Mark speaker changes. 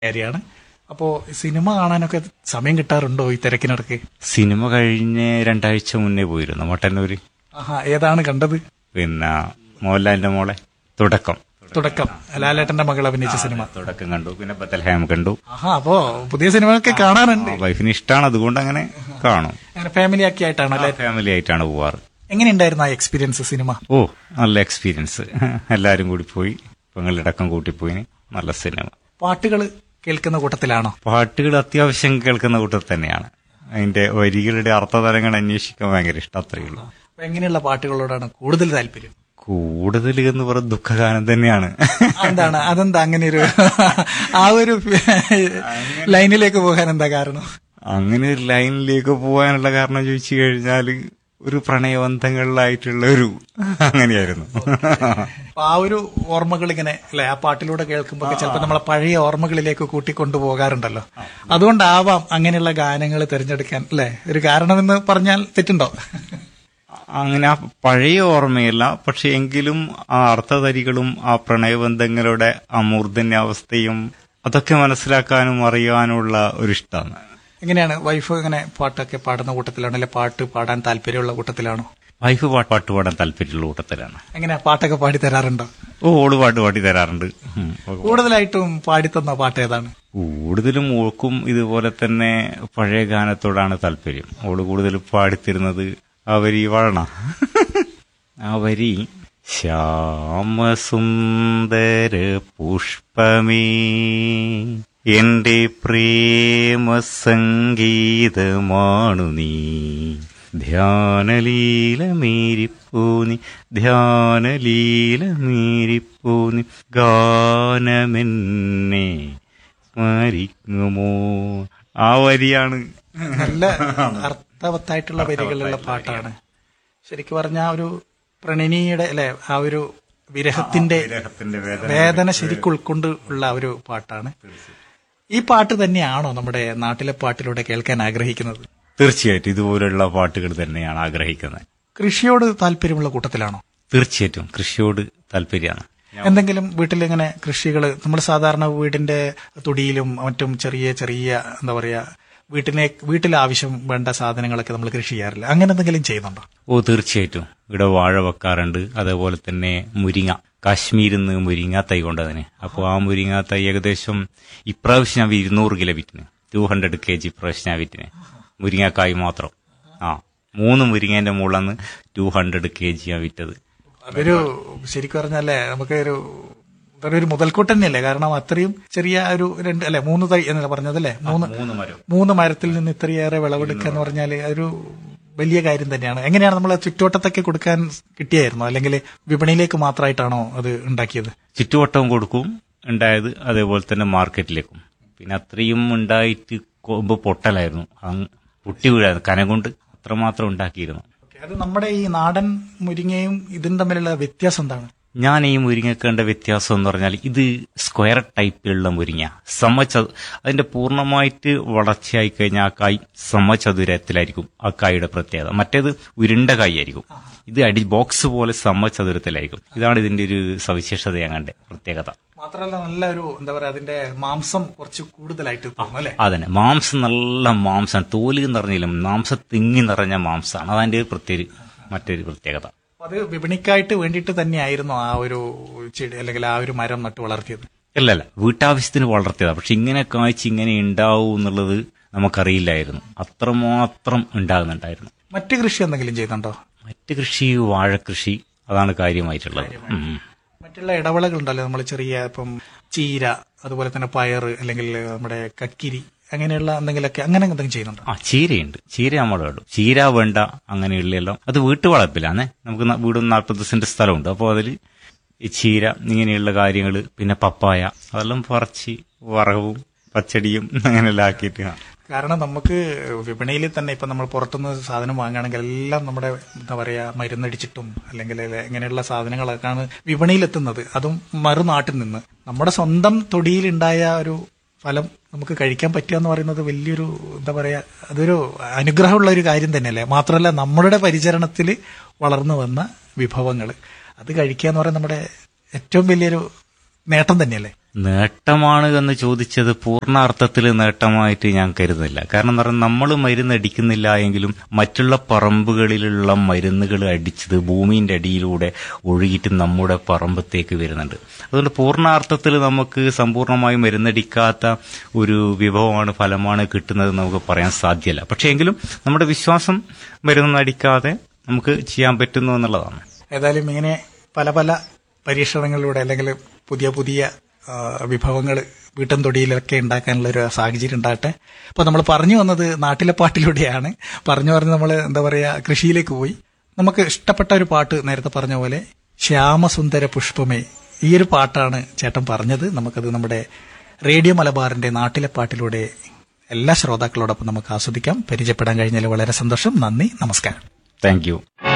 Speaker 1: കാര്യമാണ് അപ്പോ സിനിമ കാണാനൊക്കെ സമയം കിട്ടാറുണ്ടോ ഈ തിരക്കിനിടയ്ക്ക്
Speaker 2: സിനിമ കഴിഞ്ഞ് രണ്ടാഴ്ച മുന്നേ പോയിരുന്നു മട്ടന്നൂര്
Speaker 1: ആഹാ ഏതാണ് കണ്ടത്
Speaker 2: പിന്നെ മോഹൻലാലിന്റെ മോളെ തുടക്കം
Speaker 1: തുടക്കം ലാലേട്ടന്റെ മകൾ അഭിനയിച്ച സിനിമ
Speaker 2: തുടക്കം കണ്ടു പിന്നെ ബത്തൽഹാം കണ്ടു
Speaker 1: ആഹാ അപ്പോ പുതിയ സിനിമയൊക്കെ കാണാറുണ്ട്
Speaker 2: വൈഫിന് ഇഷ്ടമാണ് അതുകൊണ്ട് അങ്ങനെ കാണും
Speaker 1: അങ്ങനെ ഫാമിലി ഒക്കെ ആയിട്ടാണ് അല്ലെ
Speaker 2: ഫാമിലി ആയിട്ടാണ് പോവാറ്
Speaker 1: എങ്ങനെയുണ്ടായിരുന്നു ആ എക്സ്പീരിയൻസ് സിനിമ
Speaker 2: ഓ നല്ല എക്സ്പീരിയൻസ് എല്ലാരും കൂടി പോയി പെങ്ങളിടക്കം കൂട്ടിപ്പോയി നല്ല സിനിമ
Speaker 1: പാട്ടുകൾ കേൾക്കുന്ന കൂട്ടത്തിലാണോ
Speaker 2: പാട്ടുകൾ അത്യാവശ്യം കേൾക്കുന്ന കൂട്ടത്തിൽ തന്നെയാണ് അതിന്റെ വരികളുടെ അർത്ഥതലങ്ങൾ അന്വേഷിക്കാൻ ഭയങ്കര ഇഷ്ടം അത്രയേ ഉള്ളൂ
Speaker 1: അപ്പൊ എങ്ങനെയുള്ള പാട്ടുകളോടാണ് കൂടുതൽ താല്പര്യം
Speaker 2: കൂടുതൽ എന്ന് പറയുന്നത് ദുഃഖഗാനം തന്നെയാണ്
Speaker 1: എന്താണ് അതെന്താ അങ്ങനെ ഒരു ആ ഒരു ലൈനിലേക്ക് പോകാൻ എന്താ കാരണം
Speaker 2: അങ്ങനെ ഒരു ലൈനിലേക്ക് പോകാനുള്ള കാരണം ചോദിച്ചു കഴിഞ്ഞാല് ഒരു പ്രണയബന്ധങ്ങളിലായിട്ടുള്ള ഒരു അങ്ങനെയായിരുന്നു
Speaker 1: അപ്പൊ ആ ഒരു ഓർമ്മകൾ ഇങ്ങനെ അല്ലെ ആ പാട്ടിലൂടെ കേൾക്കുമ്പോ ചിലപ്പോൾ നമ്മളെ പഴയ ഓർമ്മകളിലേക്ക് കൂട്ടിക്കൊണ്ടുപോകാറുണ്ടല്ലോ അതുകൊണ്ടാവാം അങ്ങനെയുള്ള ഗാനങ്ങൾ തിരഞ്ഞെടുക്കാൻ അല്ലെ ഒരു കാരണമെന്ന് പറഞ്ഞാൽ തെറ്റുണ്ടോ
Speaker 2: അങ്ങനെ ആ പഴയ ഓർമ്മയല്ല പക്ഷെ എങ്കിലും ആ അർത്ഥതരികളും ആ പ്രണയബന്ധങ്ങളുടെ ആ മൂർധന്യാവസ്ഥയും അതൊക്കെ മനസ്സിലാക്കാനും അറിയാനുള്ള ഒരു ഇഷ്ടമാണ്
Speaker 1: എങ്ങനെയാണ് വൈഫ് ഇങ്ങനെ പാട്ടൊക്കെ പാടുന്ന കൂട്ടത്തിലാണോ അല്ലെ പാട്ട് പാടാൻ താല്പര്യമുള്ള കൂട്ടത്തിലാണോ
Speaker 2: വൈഫ് പാ- പാട്ട് പാടാൻ താല്പര്യമുള്ള കൂട്ടത്തിലാണ്
Speaker 1: എങ്ങനെ പാട്ടൊക്കെ പാടി തരാറുണ്ടോ
Speaker 2: ഓ ഓള് പാട്ട് പാടി തരാറുണ്ട് ഉം.
Speaker 1: കൂടുതലായിട്ടും പാടിത്തന്ന പാട്ട് ഏതാണ്
Speaker 2: കൂടുതലും ഓൾക്കും ഇതുപോലെ തന്നെ പഴയ ഗാനത്തോടാണ് താല്പര്യം ഓള് കൂടുതൽ പാടിത്തരുന്നത് ആ വരി വാഴണ ആ വരി ശ്യാമസുന്ദര പുഷ്പമേ എന്റെ പ്രേമ സംഗീതമാണു നീ ധ്യാനലീലമേരിപ്പൂനി ധ്യാനലീലമേരിപ്പൂനി ഗാനമെന്നെ സ്മരിക്കുമോ ആ വരിയാണ്
Speaker 1: നല്ല അർത്ഥവത്തായിട്ടുള്ള വരികളുള്ള പാട്ടാണ് ശരിക്കും പറഞ്ഞ ആ ഒരു പ്രണയിനിയുടെ അല്ലെ ആ ഒരു വിരഹത്തിന്റെ
Speaker 2: വിരഹത്തിന്റെ വേദന
Speaker 1: വേദന ശരിക്കും ഉൾക്കൊണ്ട് ഉള്ള ഒരു പാട്ടാണ് ഈ പാട്ട് തന്നെയാണോ നമ്മുടെ നാട്ടിലെ പാട്ടിലൂടെ കേൾക്കാൻ ആഗ്രഹിക്കുന്നത്
Speaker 2: തീർച്ചയായിട്ടും ഇതുപോലുള്ള പാട്ടുകൾ തന്നെയാണ് ആഗ്രഹിക്കുന്നത്
Speaker 1: കൃഷിയോട് താല്പര്യമുള്ള കൂട്ടത്തിലാണോ
Speaker 2: തീർച്ചയായിട്ടും കൃഷിയോട് താല്പര്യമാണ്
Speaker 1: എന്തെങ്കിലും വീട്ടിൽ ഇങ്ങനെ കൃഷികൾ നമ്മൾ സാധാരണ വീടിന്റെ തൊടിയിലും മറ്റും ചെറിയ ചെറിയ എന്താ പറയാ വീട്ടിനെ വീട്ടിലെ ആവശ്യം വേണ്ട സാധനങ്ങളൊക്കെ നമ്മൾ കൃഷി ചെയ്യാറില്ല അങ്ങനെ എന്തെങ്കിലും ചെയ്യുന്നുണ്ടോ
Speaker 2: ഓ തീർച്ചയായിട്ടും ഇവിടെ വാഴ വെക്കാറുണ്ട് അതേപോലെ തന്നെ മുരിങ്ങ കാശ്മീരിൽ നിന്ന് മുരിങ്ങ തൈ കൊണ്ടതിന് അപ്പോൾ ആ മുരിങ്ങ തൈ ഏകദേശം ഇപ്രാവശ്യം ഞാൻ ഇരുന്നൂറ് കിലോ വിറ്റിന് ടു ഹൺഡ്രഡ് കെ ജി ഇപ്രാവശ്യം ഞാൻ വിറ്റിന് മുരിങ്ങക്കായ് മാത്രം ആ മൂന്ന് മുരിങ്ങേന്റെ മുകളിലാണ് ടു ഹൺഡ്രഡ് കെ ജി ഞാൻ വിറ്റത്
Speaker 1: അതൊരു ശരിക്കും പറഞ്ഞാലേ നമുക്ക് ഒരു ഇതൊരു ഒരു മുതൽക്കൂട്ട് തന്നെയല്ലേ കാരണം അത്രയും ചെറിയ ഒരു രണ്ട് അല്ലെ മൂന്ന് തൈ എന്നല്ല പറഞ്ഞതല്ലേ മൂന്ന്
Speaker 2: മൂന്ന് മരം
Speaker 1: മൂന്ന് മരത്തിൽ നിന്ന് ഇത്രയേറെ വിളവെടുക്കുക എന്ന് പറഞ്ഞാൽ ഒരു വലിയ കാര്യം തന്നെയാണ് എങ്ങനെയാണ് നമ്മൾ ചുറ്റുവട്ടത്തൊക്കെ കൊടുക്കാൻ കിട്ടിയായിരുന്നോ അല്ലെങ്കിൽ വിപണിയിലേക്ക് മാത്രമായിട്ടാണോ അത് ഉണ്ടാക്കിയത്
Speaker 2: ചുറ്റുവട്ടവും കൊടുക്കും ഉണ്ടായത് അതേപോലെ തന്നെ മാർക്കറ്റിലേക്കും പിന്നെ അത്രയും ഉണ്ടായിട്ട് കൊമ്പ് പൊട്ടലായിരുന്നു അങ്ങ് പൊട്ടി വീഴായിരുന്നു കനം കൊണ്ട് അത്രമാത്രം ഉണ്ടാക്കിയിരുന്നു
Speaker 1: അത് നമ്മുടെ ഈ നാടൻ മുരിങ്ങയും ഇതിനും തമ്മിലുള്ള വ്യത്യാസം എന്താണ്
Speaker 2: ഞാൻ ഈ മുരിങ്ങക്കേണ്ട വ്യത്യാസം എന്ന് പറഞ്ഞാൽ ഇത് സ്ക്വയർ ടൈപ്പിലുള്ള മുരിങ്ങ സമച അതിന്റെ പൂർണ്ണമായിട്ട് വളർച്ചയായി കഴിഞ്ഞാൽ ആ കായ് സമചതുരത്തിലായിരിക്കും ആ കായുടെ പ്രത്യേകത മറ്റേത് ഉരുണ്ട കായ് ആയിരിക്കും ഇത് അടി ബോക്സ് പോലെ സമചതുരത്തിലായിരിക്കും ഇതാണ് ഇതിന്റെ ഒരു സവിശേഷത ഞാൻ കണ്ട പ്രത്യേകത
Speaker 1: മാത്രമല്ല നല്ല ഒരു എന്താ പറയാ അതിന്റെ മാംസം കുറച്ച് കൂടുതലായിട്ട് തോന്നും അല്ലെ
Speaker 2: അതന്നെ മാംസം നല്ല മാംസമാണ് തോല് നിറഞ്ഞില്ല മാംസം തിങ്ങി നിറഞ്ഞ മാംസമാണ് അതതിന്റെ ഒരു പ്രത്യേക മറ്റൊരു പ്രത്യേകത
Speaker 1: അത് വിപണിക്കായിട്ട് വേണ്ടിയിട്ട് തന്നെയായിരുന്നു ആ ഒരു ചെടി അല്ലെങ്കിൽ ആ ഒരു മരം നട്ട് വളർത്തിയത്
Speaker 2: അല്ലല്ല വീട്ടാവശ്യത്തിന് വളർത്തിയതാ പക്ഷെ ഇങ്ങനെ കായ്ച്ച് ഇങ്ങനെ ഉണ്ടാവും എന്നുള്ളത് നമുക്കറിയില്ലായിരുന്നു അത്രമാത്രം ഉണ്ടാകുന്നുണ്ടായിരുന്നു
Speaker 1: മറ്റു കൃഷി എന്തെങ്കിലും ചെയ്യുന്നുണ്ടോ
Speaker 2: മറ്റ് കൃഷി വാഴക്കൃഷി അതാണ് കാര്യമായിട്ടുള്ളത് ഉം.
Speaker 1: മറ്റുള്ള ഇടവിളകൾ ഉണ്ടല്ലോ നമ്മൾ ചെറിയ ഇപ്പം ചീര അതുപോലെ തന്നെ പയർ അല്ലെങ്കിൽ നമ്മുടെ കക്കിരി അങ്ങനെയുള്ള എന്തെങ്കിലുമൊക്കെ അങ്ങനെ എന്തെങ്കിലും ചെയ്യുന്നുണ്ടോ
Speaker 2: ആ ചീരയുണ്ട് ചീര നമ്മുടെ ഇടും ചീര വേണ്ട അങ്ങനെയുള്ള എല്ലാം അത് വീട്ടുവളപ്പിലാന്നേ നമുക്ക് ന- വീടും നാൽപ്പത് സെന്റ് സ്ഥലമുണ്ട് അപ്പോൾ അതിൽ ഈ ചീര ഇങ്ങനെയുള്ള കാര്യങ്ങൾ പിന്നെ പപ്പായ അതെല്ലാം പറിച്ച് വറവും പച്ചടിയും അങ്ങനെയെല്ലാം ആക്കിയിട്ട് ആ.
Speaker 1: കാരണം നമുക്ക് വിപണിയിൽ തന്നെ ഇപ്പൊ നമ്മൾ പുറത്തുനിന്ന് സാധനം വാങ്ങുകയാണെങ്കിൽ എല്ലാം നമ്മുടെ എന്താ പറയാ മരുന്നടിച്ചിട്ടും അല്ലെങ്കിൽ ഇങ്ങനെയുള്ള സാധനങ്ങളൊക്കെയാണ് വിപണിയിലെത്തുന്നത് അതും മറുനാട്ടിൽ നിന്ന് നമ്മുടെ സ്വന്തം തൊടിയിലുണ്ടായ ഒരു ഫലം നമുക്ക് കഴിക്കാൻ പറ്റുക എന്ന് പറയുന്നത് വലിയൊരു എന്താ പറയാ അതൊരു അനുഗ്രഹമുള്ള ഒരു കാര്യം തന്നെയല്ലേ മാത്രമല്ല നമ്മളുടെ പരിചരണത്തിൽ വളർന്നു വന്ന വിഭവങ്ങൾ അത് കഴിക്കുക എന്ന് പറയുന്നത് നമ്മുടെ ഏറ്റവും വലിയൊരു നേട്ടം തന്നെയല്ലേ
Speaker 2: നേട്ടമാണ് എന്ന് ചോദിച്ചത് പൂർണ്ണ അർത്ഥത്തിൽ നേട്ടമായിട്ട് ഞാൻ കരുതുന്നില്ല കാരണം എന്ന് പറഞ്ഞാൽ നമ്മൾ മരുന്ന് അടിക്കുന്നില്ല എങ്കിലും മറ്റുള്ള പറമ്പുകളിലുള്ള മരുന്നുകൾ അടിച്ചത് ഭൂമിന്റെ അടിയിലൂടെ ഒഴുകിയിട്ട് നമ്മുടെ പറമ്പത്തേക്ക് വരുന്നുണ്ട് അതുകൊണ്ട് പൂർണ്ണാർത്ഥത്തിൽ നമുക്ക് സമ്പൂർണ്ണമായി മരുന്നടിക്കാത്ത ഒരു വിഭവമാണ് ഫലമാണ് കിട്ടുന്നത് നമുക്ക് പറയാൻ സാധ്യമല്ല പക്ഷേ എങ്കിലും നമ്മുടെ വിശ്വാസം മരുന്നടിക്കാതെ നമുക്ക് ചെയ്യാൻ പറ്റുന്നു എന്നുള്ളതാണ്
Speaker 1: ഏതായാലും ഇങ്ങനെ പല പല പരീക്ഷണങ്ങളിലൂടെ അല്ലെങ്കിൽ പുതിയ പുതിയ വിഭവങ്ങൾ വീട്ടും തൊടിയിലൊക്കെ ഉണ്ടാക്കാനുള്ള ഒരു സാഹചര്യം ഉണ്ടാകട്ടെ അപ്പോൾ നമ്മൾ പറഞ്ഞു വന്നത് നാട്ടിലെ പാട്ടിലൂടെയാണ് പറഞ്ഞു പറഞ്ഞ് നമ്മൾ എന്താ പറയുക കൃഷിയിലേക്ക് പോയി നമുക്ക് ഇഷ്ടപ്പെട്ട ഒരു പാട്ട് നേരത്തെ പറഞ്ഞ പോലെ ശ്യാമസുന്ദര പുഷ്പമേ ഈ ഒരു പാട്ടാണ് ചേട്ടൻ പറഞ്ഞത് നമുക്കത് നമ്മുടെ റേഡിയോ മലബാറിന്റെ നാട്ടിലെ പാട്ടിലൂടെ എല്ലാ ശ്രോതാക്കളോടൊപ്പം നമുക്ക് ആസ്വദിക്കാം പരിചയപ്പെടാൻ കഴിഞ്ഞാൽ വളരെ സന്തോഷം നന്ദി നമസ്കാരം
Speaker 2: താങ്ക് യു